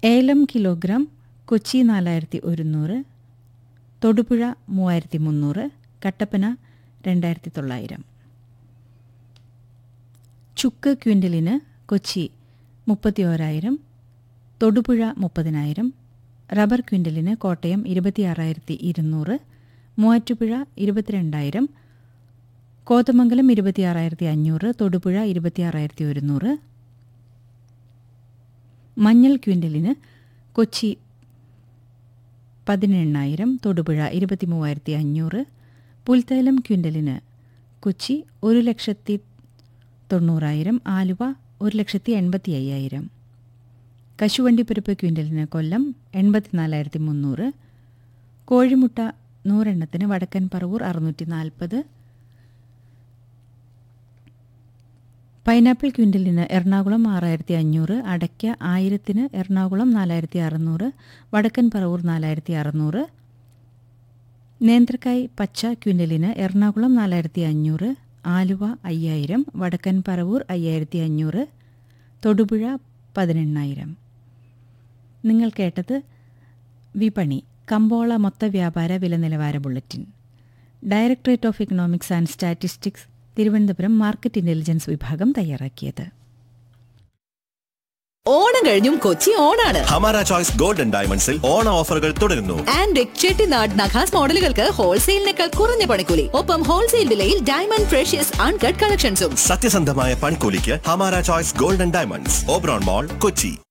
ഏലം കിലോഗ്രാം കൊച്ചി നാലായിരത്തി ഒരുന്നൂറ് തൊടുപുഴ മൂവായിരത്തി മുന്നൂറ് കട്ടപ്പന രണ്ടായിരത്തി തൊള്ളായിരം ചുക്ക് ക്വിൻ്റലിന് കൊച്ചി മുപ്പത്തി ഓരായിരം തൊടുപുഴ മുപ്പതിനായിരം റബ്ബർ ക്വിൻ്റലിന് കോട്ടയം ഇരുപത്തിയാറായിരത്തി ഇരുന്നൂറ് മൂവാറ്റുപുഴ ഇരുപത്തിരണ്ടായിരം കോതമംഗലം ഇരുപത്തിയാറായിരത്തി അഞ്ഞൂറ് തൊടുപുഴ ഇരുപത്തിയാറായിരത്തി ഒരുന്നൂറ് മഞ്ഞൾ ക്വിൻ്റലിന് കൊച്ചി പതിനെണ്ണായിരം തൊടുപുഴ ഇരുപത്തി മൂവായിരത്തി അഞ്ഞൂറ് പുൽത്തൈലം ക്വിൻ്റലിന് കൊച്ചി ഒരു ലക്ഷത്തി തൊണ്ണൂറായിരം ആലുവ ഒരു ലക്ഷത്തി എൺപത്തി അയ്യായിരം കശുവണ്ടിപ്പരിപ്പ് ക്വിൻ്റലിന് കൊല്ലം എൺപത്തിനാലായിരത്തി മുന്നൂറ് കോഴിമുട്ട നൂറെണ്ണത്തിന് വടക്കൻ പറവൂർ അറുന്നൂറ്റി നാൽപ്പത് പൈനാപ്പിൾ ക്വിൻ്റലിന് എറണാകുളം ആറായിരത്തി അഞ്ഞൂറ് അടയ്ക്ക ആയിരത്തിന് എറണാകുളം നാലായിരത്തി അറുന്നൂറ് വടക്കൻ പറവൂർ നാലായിരത്തി അറുന്നൂറ് നേന്ത്രക്കായ് പച്ച ക്വിൻ്റലിന് എറണാകുളം നാലായിരത്തി അഞ്ഞൂറ് ആലുവ അയ്യായിരം വടക്കൻ പറവൂർ അയ്യായിരത്തി അഞ്ഞൂറ് തൊടുപുഴ പതിനെണ്ണായിരം നിങ്ങൾ കേട്ടത് വിപണി കമ്പോള മൊത്ത വ്യാപാര വില നിലവാര bulletin directorate of economics and statistics Thiruvananthapuram market intelligence വിഭാഗം തയ്യാറാക്കിയത് ഓണം കഴിഞ്ഞും കൊച്ചി ഓണാണ് ഹമാര ചോയ്സ് ഗോൾഡൻ ഡയമണ്ട്സിൽ ഓണ ഓഫറുകൾ തുടരുന്നു ആൻഡ് ചെട്ടിനാട് നഖാസ് മോഡലുകൾക്ക് ഹോൾസെയിലിനേക്കാൾ കുറഞ്ഞ പണിക്കൂലി ഒപ്പം ഹോൾസെയിൽ വിലയിൽ ഡയമണ്ട് ഫ്രഷ്യസ് അൺകട്ട് കളക്ഷൻസും സത്യസന്ധമായ പൺകൂലിക്ക് Hamara choice golden diamonds Oberon mall Kochi